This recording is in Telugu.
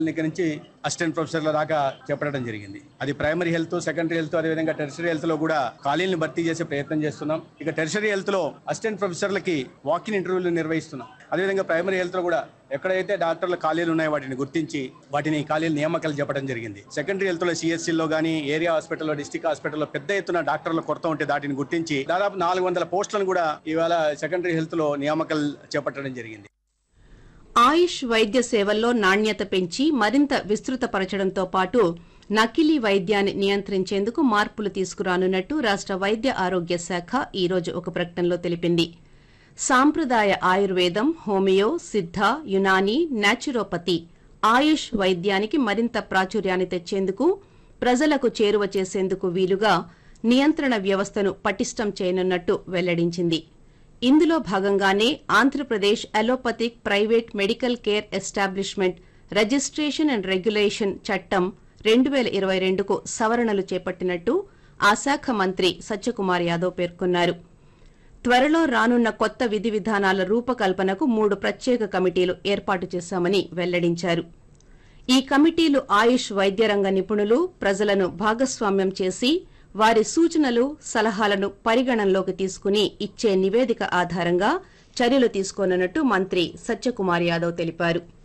దగ్గర నుంచి అసిస్టెంట్ ప్రొఫెసర్ల దాకా చెప్పడం జరిగింది అది ప్రైమరీ హెల్త్ సెకండరీ హెల్త్ అదేవిధంగా టెరిషరీ హెల్త్ లో కూడా ఖాళీలను భర్తీ చేసే ప్రయత్నం చేస్తున్నాం ఇక టెరిషరీ హెల్త్ లో అసిస్టెంట్ ప్రొఫెసర్లకి వాకిన్ ఇంటర్వ్యూలు నిర్వహిస్తున్నాం అదేవిధంగా ప్రైమరీ హెల్త్ లో కూడా ఎక్కడైతే డాక్టర్ల ఖాళీలు ఉన్నాయో వాటిని గుర్తించి వాటిని ఖాళీలు నియామకాలు చెప్పడం జరిగింది సెకండరీ హెల్త్ లో సిఎస్సి లో కానీ ఏరియా హాస్పిటల్లో డిస్టిక్ హాస్పిటల్లో పెద్ద ఎత్తున డాక్టర్ల కొరత ఉంటే దాటిని గుర్తించి దాదాపు నాలుగు వందల పోస్టులను కూడా ఇవాళ సెకండరీ హెల్త్ లో నియామకాలు చేపట్టడం జరిగింది ఆయుష్ వైద్య సేవల్లో నాణ్యత పెంచి మరింత విస్తృతపరచడంతో పాటు నకిలీ వైద్యాన్ని నియంత్రించేందుకు మార్పులు తీసుకురానున్నట్టు రాష్ట వైద్య ఆరోగ్య శాఖ ఈ రోజు ఒక ప్రకటనలో తెలిపింది సాంప్రదాయ ఆయుర్వేదం హోమియో సిద్ధ యునాని నాచురోపతి ఆయుష్ వైద్యానికి మరింత ప్రాచుర్యాన్ని తెచ్చేందుకు ప్రజలకు చేరువ చేసేందుకు వీలుగా నియంత్రణ వ్యవస్థను పటిష్టం చేయనున్నట్టు వెల్లడించింది ఇందులో భాగంగానే Andhra Pradesh allopathic private medical care establishment registration and regulation చట్టం రెండు వేల ఇరవై రెండుకు సవరణలు చేపట్టినట్టు ఆ శాఖ మంత్రి సత్యకుమార్ యాదవ్ పేర్కొన్నారు త్వరలో రానున్న కొత్త విధి విధానాల రూపకల్పనకు మూడు ప్రత్యేక కమిటీలు ఏర్పాటు చేశామని వెల్లడించారు ఈ కమిటీలు ఆయుష్ వైద్య రంగ నిపుణులు ప్రజలను భాగస్వామ్యం చేసి వారి సూచనలు సలహాలను పరిగణనలోకి తీసుకుని ఇచ్చే నివేదిక ఆధారంగా చర్యలు తీసుకోనున్నట్టు మంత్రి సత్యకుమార్ యాదవ్ తెలిపారు